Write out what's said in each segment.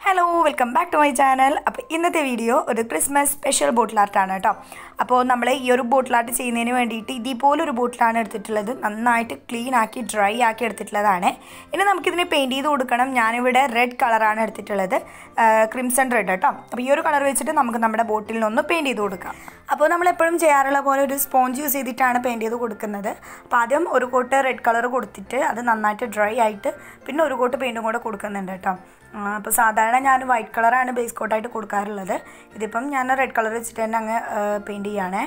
hello welcome back to my channel അപ്പോൾ ഇന്നത്തെ video ഒരു ക്രിസ്മസ് സ്പെഷ്യൽ ബോട്ടിൽ ആർട്ടാണ് കേട്ടോ അപ്പോൾ നമ്മൾ ഈ ഒരു ബോട്ടിൽ ആർട്ട് ചെയ്യുന്നതിന് വേണ്ടിയിട്ട് ഇതേപോലൊരു ബോട്ടിലാണ് എടുത്തിട്ടുള്ളത് നന്നായിട്ട് ക്ലീൻ ആക്കി ഡ്രൈ ആക്കി എടുത്തിട്ടുള്ളതാണ് ഇനി നമുക്കിതിന് പെയിൻറ്റ് ചെയ്ത് കൊടുക്കണം ഞാനിവിടെ റെഡ് കളറാണ് എടുത്തിട്ടുള്ളത് ക്രിംസൺ റെഡ് കേട്ടോ അപ്പോൾ ഈ ഒരു കളർ വെച്ചിട്ട് നമുക്ക് നമ്മുടെ ബോട്ടിലിനൊന്ന് പെയിൻറ്റ് ചെയ്ത് കൊടുക്കാം അപ്പോൾ നമ്മൾ എപ്പോഴും ചെയ്യാറുള്ള പോലെ ഒരു സ്പോഞ്ച് യൂസ് ചെയ്തിട്ടാണ് പെയിൻറ്റ് ചെയ്ത് കൊടുക്കുന്നത് അപ്പോൾ ആദ്യം ഒരു കോട്ട് റെഡ് കളർ കൊടുത്തിട്ട് അത് നന്നായിട്ട് ഡ്രൈ ആയിട്ട് പിന്നെ ഒരു കോട്ട് പെയിൻറ്റും കൂടെ കൊടുക്കുന്നുണ്ട് കേട്ടോ അപ്പോൾ സാധാരണ ഞാൻ വൈറ്റ് കളറാണ് ബേസ് കോട്ടായിട്ട് കൊടുക്കാറുള്ളത് ഇതിപ്പം ഞാൻ റെഡ് കളർ വെച്ചിട്ട് തന്നെ അങ്ങ് പെയിൻറ്റ് ചെയ്യുകയാണേ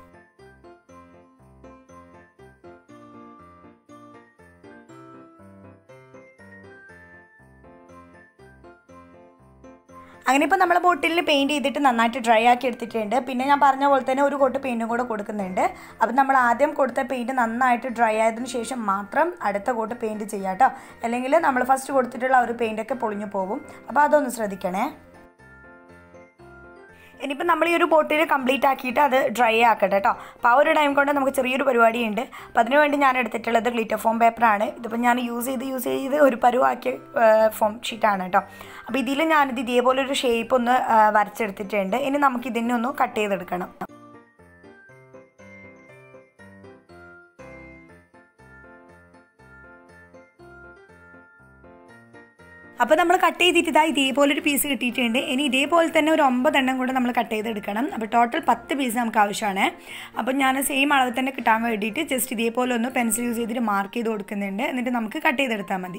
അങ്ങനെ ഇപ്പോൾ നമ്മൾ ബോട്ടിലിൽ പെയിൻറ്റ് ചെയ്തിട്ട് നന്നായിട്ട് ഡ്രൈ ആക്കി എടുത്തിട്ടുണ്ട് പിന്നെ ഞാൻ പറഞ്ഞ പോലെ തന്നെ ഒരു കോട്ട് പെയിൻറ്റും കൂടെ കൊടുക്കുന്നുണ്ട് അപ്പം നമ്മൾ ആദ്യം കൊടുത്ത പെയിൻറ്റ് നന്നായിട്ട് ഡ്രൈ ആയതിനു ശേഷം മാത്രം അടുത്ത കോട്ട് പെയിൻറ്റ് ചെയ്യാം കേട്ടോ അല്ലെങ്കിൽ നമ്മൾ ഫസ്റ്റ് കൊടുത്തിട്ടുള്ള ആ ഒരു പെയിൻറ്റൊക്കെ പൊളിഞ്ഞു പോകും അപ്പോൾ അതൊന്ന് ശ്രദ്ധിക്കണേ ഇനിയിപ്പോൾ നമ്മൾ ഈ ഒരു ബോട്ടിൽ കംപ്ലീറ്റ് ആക്കിയിട്ട് അത് ഡ്രൈ ആക്കട്ടെ കേട്ടോ അപ്പോൾ ആ ഒരു ടൈം കൊണ്ട് നമുക്ക് ചെറിയൊരു പരിപാടിയുണ്ട് അപ്പോൾ അതിന് വേണ്ടി ഞാൻ എടുത്തിട്ടുള്ളത് ഗ്ലിറ്റർ ഫോം പേപ്പറാണ് ഇതിപ്പോൾ ഞാൻ യൂസ് ചെയ്ത് യൂസ് ചെയ്ത് ഒരു പരുവാക്കിയ ഫോം ഷീറ്റാണ് കേട്ടോ അപ്പോൾ ഇതിൽ ഞാനിത് ഇതേപോലെ ഒരു ഷേപ്പ് ഒന്ന് വരച്ചെടുത്തിട്ടുണ്ട് ഇനി നമുക്ക് ഇതിനെ ഒന്ന് കട്ട് ചെയ്തെടുക്കണം അപ്പോൾ നമ്മൾ കട്ട് ചെയ്തിട്ട് ഇതാ ഇതേപോലെ ഒരു പീസ് കിട്ടിയിട്ടുണ്ട് ഇനി ഇതേപോലെ തന്നെ ഒരു ഒമ്പതെണ്ണം കൂടെ നമ്മൾ കട്ട് ചെയ്തെടുക്കണം അപ്പോൾ ടോട്ടൽ പത്ത് പീസ് നമുക്ക് ആവശ്യമാണ് അപ്പോൾ ഞാൻ സെയിം അളവ് തന്നെ കിട്ടാൻ വേണ്ടിയിട്ട് ജസ്റ്റ് ഇതേപോലെ ഒന്ന് പെൻസിൽ യൂസ് ചെയ്തിട്ട് മാർക്ക് ചെയ്ത് കൊടുക്കുന്നുണ്ട് എന്നിട്ട് നമുക്ക് കട്ട് ചെയ്തെടുത്താൽ മതി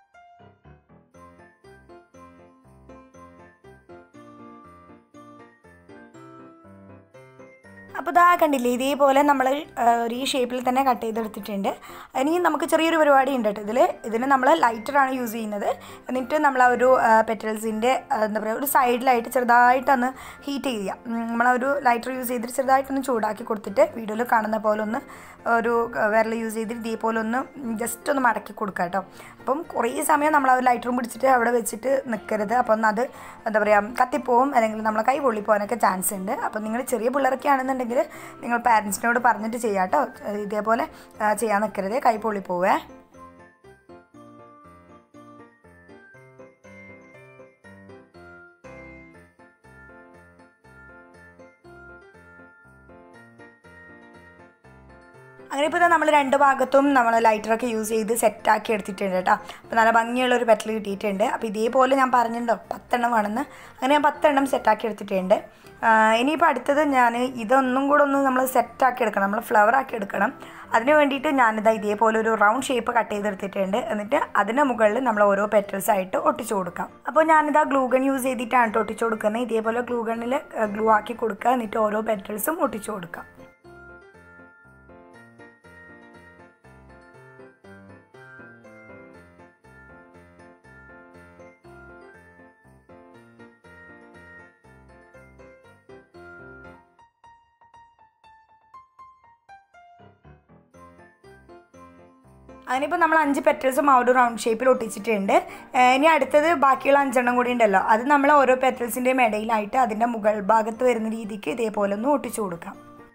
അപ്പോൾ ഇതാ കണ്ടില്ലേ ഇതേപോലെ നമ്മൾ ഒരു ഈ ഷേപ്പിൽ തന്നെ കട്ട് ചെയ്തെടുത്തിട്ടുണ്ട് ഇനി നമുക്ക് ചെറിയൊരു പരിപാടി ഉണ്ട് കേട്ടോ ഇതിൽ ഇതിന് നമ്മൾ ലൈറ്ററാണ് യൂസ് ചെയ്യുന്നത് എന്നിട്ട് നമ്മൾ ആ ഒരു പെറ്റൽസിൻ്റെ എന്താ പറയുക ഒരു സൈഡിലായിട്ട് ചെറുതായിട്ടൊന്ന് ഹീറ്റ് ചെയ്യുക നമ്മൾ ഒരു ലൈറ്റർ യൂസ് ചെയ്തിട്ട് ചെറുതായിട്ടൊന്ന് ചൂടാക്കി കൊടുത്തിട്ട് വീഡിയോയിൽ കാണുന്ന പോലെ ഒന്ന് ഒരു വിരൽ യൂസ് ചെയ്തിട്ട് ഇതേപോലെ ഒന്ന് ജസ്റ്റ് ഒന്ന് മടക്കി കൊടുക്കുക കേട്ടോ അപ്പം കുറേ സമയം നമ്മൾ ആ ഒരു ലൈറ്ററും പിടിച്ചിട്ട് അവിടെ വെച്ചിട്ട് നിൽക്കരുത് അപ്പം അത് എന്താ പറയുക കത്തിപ്പോവും അല്ലെങ്കിൽ നമ്മളെ കൈ പൊള്ളിപ്പോകാനൊക്കെ ചാൻസ് ഉണ്ട് അപ്പം നിങ്ങൾ ചെറിയ പിള്ളേരൊക്കെ ആണെന്നുണ്ടെങ്കിൽ നിങ്ങൾ പാരൻസിനോട് പറഞ്ഞിട്ട് ചെയ്യാം കേട്ടോ ഇതേപോലെ ചെയ്യാൻ നിൽക്കരുത് കൈ പൊള്ളിപ്പോവേ അങ്ങനെ ഇപ്പോൾ നമ്മൾ രണ്ട് ഭാഗത്തും നമ്മൾ ലൈറ്ററൊക്കെ യൂസ് ചെയ്ത് സെറ്റാക്കി എടുത്തിട്ടുണ്ട് കേട്ടോ അപ്പോൾ നല്ല ഭംഗിയുള്ള ഒരു പെറ്റൽ കിട്ടിയിട്ടുണ്ട് അപ്പോൾ ഇതേപോലെ ഞാൻ പറഞ്ഞിട്ടുണ്ടോ പത്തെണ്ണം വേണമെന്ന് അങ്ങനെ ഞാൻ പത്തെണ്ണം സെറ്റാക്കി എടുത്തിട്ടുണ്ട് ഇനിയിപ്പോൾ അടുത്തത് ഞാൻ ഇതൊന്നും കൂടെ ഒന്ന് നമ്മൾ സെറ്റാക്കി എടുക്കണം നമ്മൾ ഫ്ലവർ ആക്കി എടുക്കണം അതിന് വേണ്ടിയിട്ട് ഞാനിതാ ഇതേപോലെ ഒരു റൗണ്ട് ഷേപ്പ് കട്ട് ചെയ്തെടുത്തിട്ടുണ്ട് എന്നിട്ട് അതിന് മുകളിൽ നമ്മൾ ഓരോ പെറ്റൽസ് ആയിട്ട് ഒട്ടിച്ചു കൊടുക്കാം അപ്പോൾ ഞാനിതാ ഗ്ലൂഗൺ യൂസ് ചെയ്തിട്ടാണ് ഒട്ടിച്ചു കൊടുക്കുന്നത് ഇതേപോലെ ഗ്ലൂഗണിൽ ഗ്ലൂ ആക്കി കൊടുക്കുക എന്നിട്ട് ഓരോ പെറ്റൽസും ഒട്ടിച്ചു കൊടുക്കാം അതിനിപ്പോൾ നമ്മൾ അഞ്ച് പെറ്റൽസും ആ ഒരു റൗണ്ട് ഷേപ്പിൽ ഒട്ടിച്ചിട്ടുണ്ട് ഇനി അടുത്തത് ബാക്കിയുള്ള അഞ്ചെണ്ണം കൂടി ഉണ്ടല്ലോ അത് നമ്മൾ ഓരോ പെറ്റൽസിൻ്റെയും ഇടയിലായിട്ട് അതിൻ്റെ മുകൾ ഭാഗത്ത് വരുന്ന രീതിക്ക് ഇതേപോലെ ഒന്ന് ഒട്ടിച്ചു കൊടുക്കാം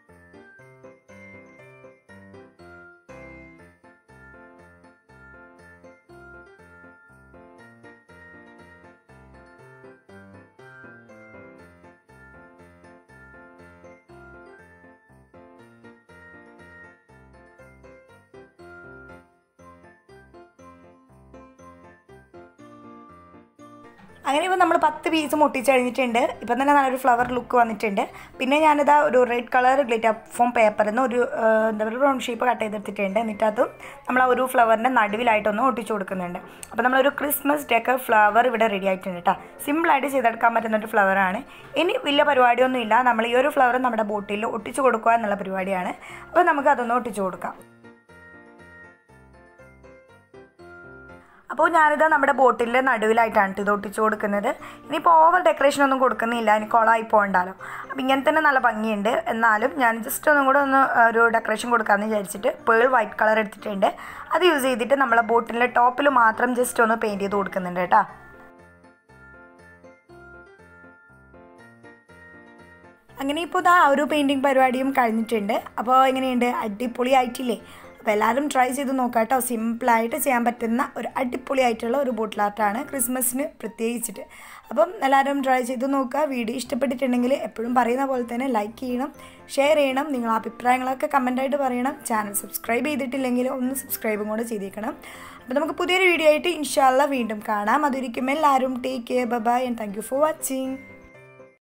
അങ്ങനെ ഇപ്പോൾ നമ്മൾ പത്ത് പീസ് മുട്ടിച്ച് കഴിഞ്ഞിട്ടുണ്ട് ഇപ്പം തന്നെ നല്ലൊരു ഫ്ലവർ ലുക്ക് വന്നിട്ടുണ്ട് പിന്നെ ഞാനിതാ ഒരു റെഡ് കളർ ഗ്ലിറ്റർ ഫോം പേപ്പറിൽ നിന്ന് ഒരു എന്താ പറയുക റൗണ്ട് ഷേപ്പ് കട്ട് ചെയ്തെടുത്തിട്ടുണ്ട് എന്നിട്ട് അതും നമ്മൾ ആ ഒരു ഫ്ലവറിൻ്റെ നടുവിലായിട്ടൊന്ന് ഒട്ടിച്ചു കൊടുക്കുന്നുണ്ട് അപ്പോൾ നമ്മളൊരു ക്രിസ്മസ് ഡേക്കർ ഫ്ലവർ ഇവിടെ റെഡി ആയിട്ടുണ്ട് കേട്ടോ സിമ്പിളായിട്ട് ചെയ്തെടുക്കാൻ പറ്റുന്ന ഒരു ഫ്ലവറാണ് ഇനി വലിയ പരിപാടിയൊന്നുമില്ല നമ്മൾ ഈ ഒരു ഫ്ലവർ നമ്മുടെ ബോട്ടിൽ ഒട്ടിച്ചു കൊടുക്കുക എന്നുള്ള പരിപാടിയാണ് അപ്പോൾ നമുക്ക് അതൊന്ന് ഒട്ടിച്ചു കൊടുക്കാം അപ്പോൾ ഞാനിത് നമ്മുടെ ബോട്ടിലിൻ്റെ നടുവിലായിട്ടാണ് ഇത് ഒട്ടിച്ചു കൊടുക്കുന്നത് ഇനിയിപ്പോൾ ഓവർ ഡെക്കറേഷൻ ഒന്നും കൊടുക്കുന്നില്ല ഇനി കുളമായി പോകണ്ടല്ലോ അപ്പോൾ ഇങ്ങനെ തന്നെ നല്ല ഭംഗിയുണ്ട് എന്നാലും ഞാൻ ജസ്റ്റ് ഒന്നും കൂടെ ഒന്ന് ഒരു ഡെക്കറേഷൻ കൊടുക്കാമെന്ന് വിചാരിച്ചിട്ട് പേൾ വൈറ്റ് കളർ എടുത്തിട്ടുണ്ട് അത് യൂസ് ചെയ്തിട്ട് നമ്മളെ ബോട്ടിലിൻ്റെ ടോപ്പിൽ മാത്രം ജസ്റ്റ് ഒന്ന് പെയിൻറ്റ് ചെയ്ത് കൊടുക്കുന്നുണ്ട് കേട്ടോ അങ്ങനെ ഇപ്പോൾ ഇതാ ഒരു പെയിൻറ്റിങ് പരിപാടിയും കഴിഞ്ഞിട്ടുണ്ട് അപ്പോൾ എങ്ങനെയുണ്ട് അടിപൊളിയായിട്ടില്ലേ അപ്പോൾ എല്ലാവരും ട്രൈ ചെയ്ത് നോക്കാം കേട്ടോ സിമ്പിളായിട്ട് ചെയ്യാൻ പറ്റുന്ന ഒരു അടിപൊളിയായിട്ടുള്ള ഒരു ബോട്ടിൽ ആർട്ടാണ് ക്രിസ്മസിന് പ്രത്യേകിച്ചിട്ട് അപ്പം എല്ലാവരും ട്രൈ ചെയ്ത് നോക്കുക വീഡിയോ ഇഷ്ടപ്പെട്ടിട്ടുണ്ടെങ്കിൽ എപ്പോഴും പറയുന്ന പോലെ തന്നെ ലൈക്ക് ചെയ്യണം ഷെയർ ചെയ്യണം നിങ്ങളുടെ അഭിപ്രായങ്ങളൊക്കെ കമൻ്റായിട്ട് പറയണം ചാനൽ സബ്സ്ക്രൈബ് ചെയ്തിട്ടില്ലെങ്കിൽ ഒന്ന് സബ്സ്ക്രൈബും കൂടെ ചെയ്തേക്കണം അപ്പോൾ നമുക്ക് പുതിയൊരു വീഡിയോ ആയിട്ട് ഇൻഷാല്ല വീണ്ടും കാണാം അതൊരിക്കും എല്ലാവരും take care bye and thank you for watching